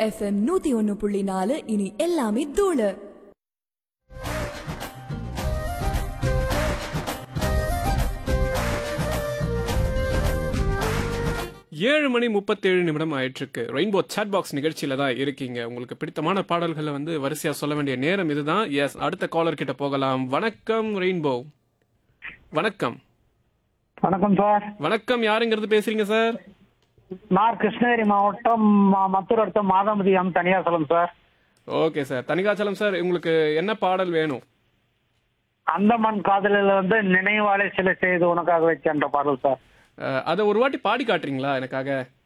FM நூத்தி ஒன்னு புள்ளி நாலு இனி எல்லாமே தூளு ஏழு மணி முப்பத்தேழு நிமிடம் ஆயிட்டிருக்கு ரெயின்போ சாட் பாக்ஸ் நிகழ்ச்சியில தான் இருக்கீங்க உங்களுக்கு பிடித்தமான பாடல்களை வந்து வரிசையா சொல்ல வேண்டிய நேரம் இதுதான் எஸ் அடுத்த காலர் கிட்ட போகலாம் வணக்கம் ரெயின்போ வணக்கம் வணக்கம் சார் வணக்கம் யாருங்கிறது பேசுறீங்க சார் நான் கிருஷ்ணகிரி மாவட்டம் ம- மத்தூர் அடுத்த மாதாமதி M Thaniyachalam sir okay sir Thanigachalam sir உங்களுக்கு என்ன பாடல் வேணும் அந்தமான் காதலில் வந்து நினைவாலே சில செய்து உனக்காக வச்சேன்ற பாடல் சார் அஹ், அதை ஒரு வாட்டி பாடி காட்டுறீங்களா எனக்காக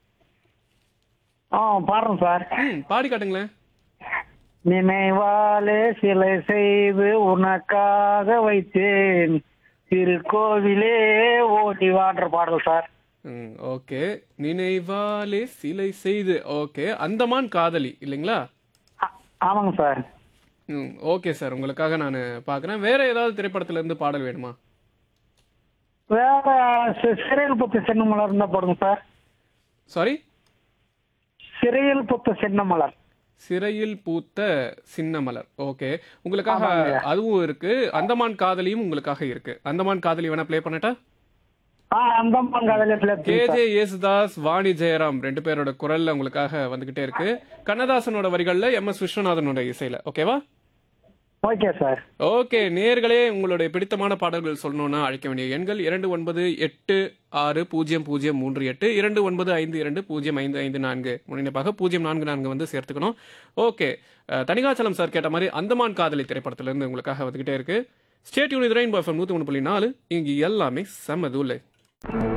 ஆ பாடுறேன் சார் ம் பாடி காட்டுங்களேன் நினைவாலே சிலை செய்து உனக்காக வைத்தேன் திருக்கோவிலே ஓடி வான்ற பாடல் சார் ம் ஓகே நினைவாலே சிலை செய்து ஓகே அந்தமான் காதலி இல்லைங்களா ஆ- ஆமாங்க சார் ம் ஓகே சார் உங்களுக்காக நான் பார்க்குறேன் வேற ஏதாவது திரைப்படத்துல இருந்து பாடல் வேணுமா வேற சி- சிறையில் புத்த சின்னமலர் இருந்தா போடுங்க சார் சாரி சிறையில் புத்த சின்னமலர் சிறையில் பூத்த சின்ன மலர் ஓகே உங்களுக்காக ஆமாங்க. அதுவும் இருக்கு அந்தமான் காதலியும் உங்களுக்காக இருக்கு அந்தமான் காதலி வேணா ப்ளே பண்ணட்டா ஆ அந்தமான் காதலில் கேஜே யேசுதாஸ் வாணி ஜெயராம் ரெண்டு பேரோட குரல்ல உங்களுக்காக வந்துகிட்டே இருக்கு கண்ணதாசனோட வரிகள்ல எம் எஸ் விஸ்வநாதனோட இசையில ஓகேவா ஓகே சார் ஓகே நேர்களே உங்களுடைய பிடித்தமான பாடல்கள் சொல்லணும்னா அழைக்க வேண்டிய எண்கள் இரண்டு ஒன்பது எட்டு ஆறு பூஜ்ஜியம் பூஜ்ஜியம் மூன்று எட்டு இரண்டு ஒன்பது ஐந்து இரண்டு பூஜ்ஜியம் ஐந்து ஐந்து நான்கு முன்னிப்பாக பூஜ்ஜியம் நான்கு நான்கு வந்து சேர்த்துக்கணும் ஓகே அஹ், தனிகாச்சலம் சார் கேட்ட மாதிரி அந்தமான் காதலி திரைப்படத்துல இருந்து உங்களுக்காக வந்துகிட்டே இருக்கு ஸ்டேட் யூனிட் ரெயின் பாஃபம் நூற்றி ஒன்று புள்ளி நாலு இங்கு எல்லாமே செம்ம தூளு